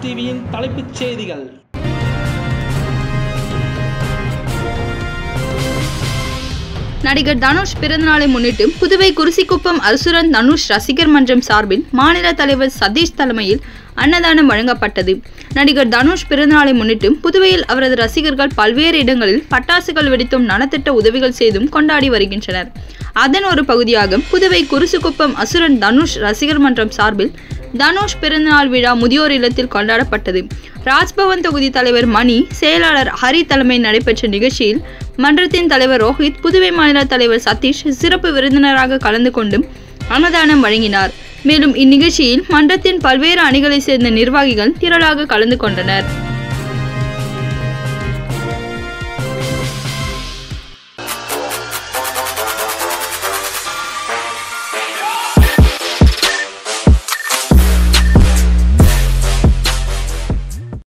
டிவியின் தலைப்புச் செய்திகள் நடிகர் தனுஷ் பிறந்தநாளை முன்னிட்டு புதுவை குருசிக்குப்பம் அசுரன் தனுஷ் ரசிகர் மன்றம் சார்பில் மாநில தலைவர் சதீஷ் தலைமையில் அன்னதானம் வழங்கப்பட்டது நடிகர் தனுஷ் பிறந்தநாளை முன்னிட்டு புதுவையில் அவரது ரசிகர்கள் பல்வேறு இடங்களில் பட்டாசுகள் வெடித்தும் நலத்திட்ட உதவிகள் செய்தும் கொண்டாடி வருகின்றனர் அதன் ஒரு பகுதியாக புதுவை குருசுக்குப்பம் அசுரன் தனுஷ் ரசிகர் மன்றம் சார்பில் தனுஷ் பிறந்தநாள் விழா முதியோர் இல்லத்தில் கொண்டாடப்பட்டது ராஜ்பவன் தொகுதி தலைவர் மணி செயலாளர் ஹரி தலைமையில் நடைபெற்ற நிகழ்ச்சியில் மன்றத்தின் தலைவர் ரோஹித் புதுவை மாநில தலைவர் சதீஷ் சிறப்பு விருந்தினராக கலந்து கொண்டு அன்னதானம் வழங்கினார் மேலும் இந்நிகழ்ச்சியில் மன்றத்தின் பல்வேறு அணிகளைச் சேர்ந்த நிர்வாகிகள் திரளாக கலந்து கொண்டனர்